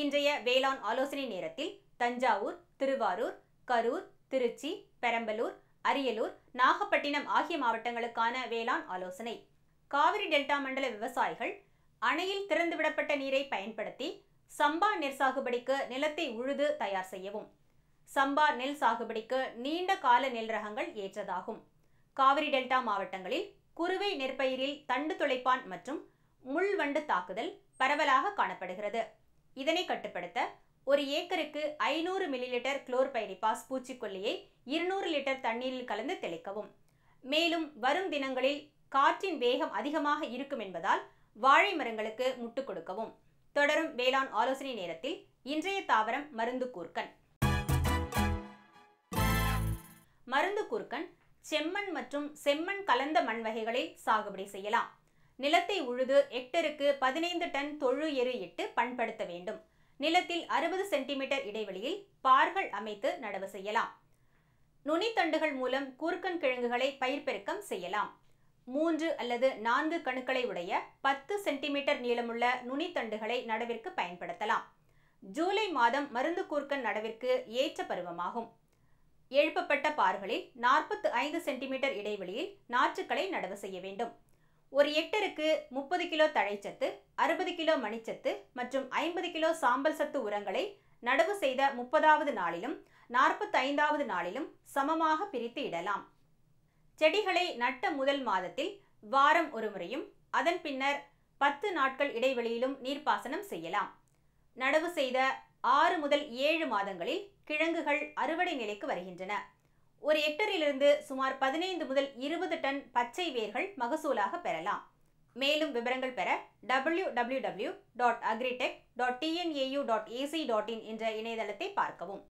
இன்றைய வேளாண் ஆலோசனை நேரத்தில் தஞ்சாவூர் திருவாரூர் கரூர் திருச்சி பெரம்பலூர் அரியலூர் நாகப்பட்டினம் ஆகிய மாவட்டங்களுக்கான வேளாண் ஆலோசனை காவிரி டெல்டா மண்டல விவசாயிகள் அணையில் திறந்துவிடப்பட்ட நீரை பயன்படுத்தி சம்பா நெல் சாகுபடிக்கு நிலத்தை உழுது தயார் செய்யவும் சம்பா நெல் சாகுபடிக்கு நீண்ட கால நெல் ரகங்கள் ஏற்றதாகும் காவிரி டெல்டா மாவட்டங்களில் குறுவை நெற்பயிரில் தண்டு துளைப்பான் மற்றும் முள்வண்டு தாக்குதல் பரவலாக காணப்படுகிறது இதனை கட்டுப்படுத்த ஒரு ஏக்கருக்கு ஐநூறு மில்லிலிட்டர் குளோர்பைரிபாஸ் பூச்சிக்கொல்லியை இருநூறு லிட்டர் தண்ணீரில் கலந்து தெளிக்கவும் மேலும் வரும் தினங்களில் காற்றின் வேகம் அதிகமாக இருக்கும் என்பதால் வாழை மரங்களுக்கு முட்டு கொடுக்கவும் தொடரும் வேளாண் ஆலோசனை நேரத்தில் இன்றைய தாவரம் மருந்து கூர்க்கன் மருந்து கூர்க்கன் செம்மண் மற்றும் செம்மண் கலந்த மண் வகைகளில் சாகுபடி செய்யலாம் நிலத்தை உழுது ஹெக்டருக்கு பதினைந்து டன் தொழு எரு இட்டு பண்படுத்த வேண்டும் நிலத்தில் அறுபது சென்டிமீட்டர் இடைவெளியில் பார்கள் அமைத்து நடவு செய்யலாம் நுனித்தண்டுகள் மூலம் கூர்க்கன் கிழங்குகளை பயிர் பெருக்கம் செய்யலாம் மூன்று அல்லது நான்கு கணுக்களை உடைய பத்து சென்டிமீட்டர் நீளமுள்ள நுனித்தண்டுகளை நடவிற்கு பயன்படுத்தலாம் ஜூலை மாதம் மருந்து கூர்க்கன் நடவிற்கு ஏற்ற பருவமாகும் எழுப்பப்பட்ட பார்களில் நாற்பத்து ஐந்து சென்டிமீட்டர் இடைவெளியில் நாற்றுக்களை நடவு செய்ய வேண்டும் ஒரு ஹெக்டருக்கு முப்பது கிலோ தழைச்சத்து அறுபது கிலோ மணிச்சத்து மற்றும் ஐம்பது கிலோ சாம்பல் சத்து உரங்களை நடவு செய்த முப்பதாவது நாளிலும் நாற்பத்தி ஐந்தாவது நாளிலும் சமமாக பிரித்து இடலாம் செடிகளை நட்ட முதல் மாதத்தில் வாரம் ஒரு முறையும் அதன் பின்னர் பத்து நாட்கள் இடைவெளியிலும் நீர்ப்பாசனம் செய்யலாம் நடவு செய்த ஆறு முதல் ஏழு மாதங்களில் கிழங்குகள் அறுவடை நிலைக்கு வருகின்றன ஒரு ஹெக்டரிலிருந்து சுமார் பதினைந்து முதல் இருபது டன் பச்சை வேர்கள் மகசூலாக பெறலாம் மேலும் விவரங்கள் பெற W W W dot agritech dot TNAU dot AC dot in என்ற இணையதளத்தை பார்க்கவும்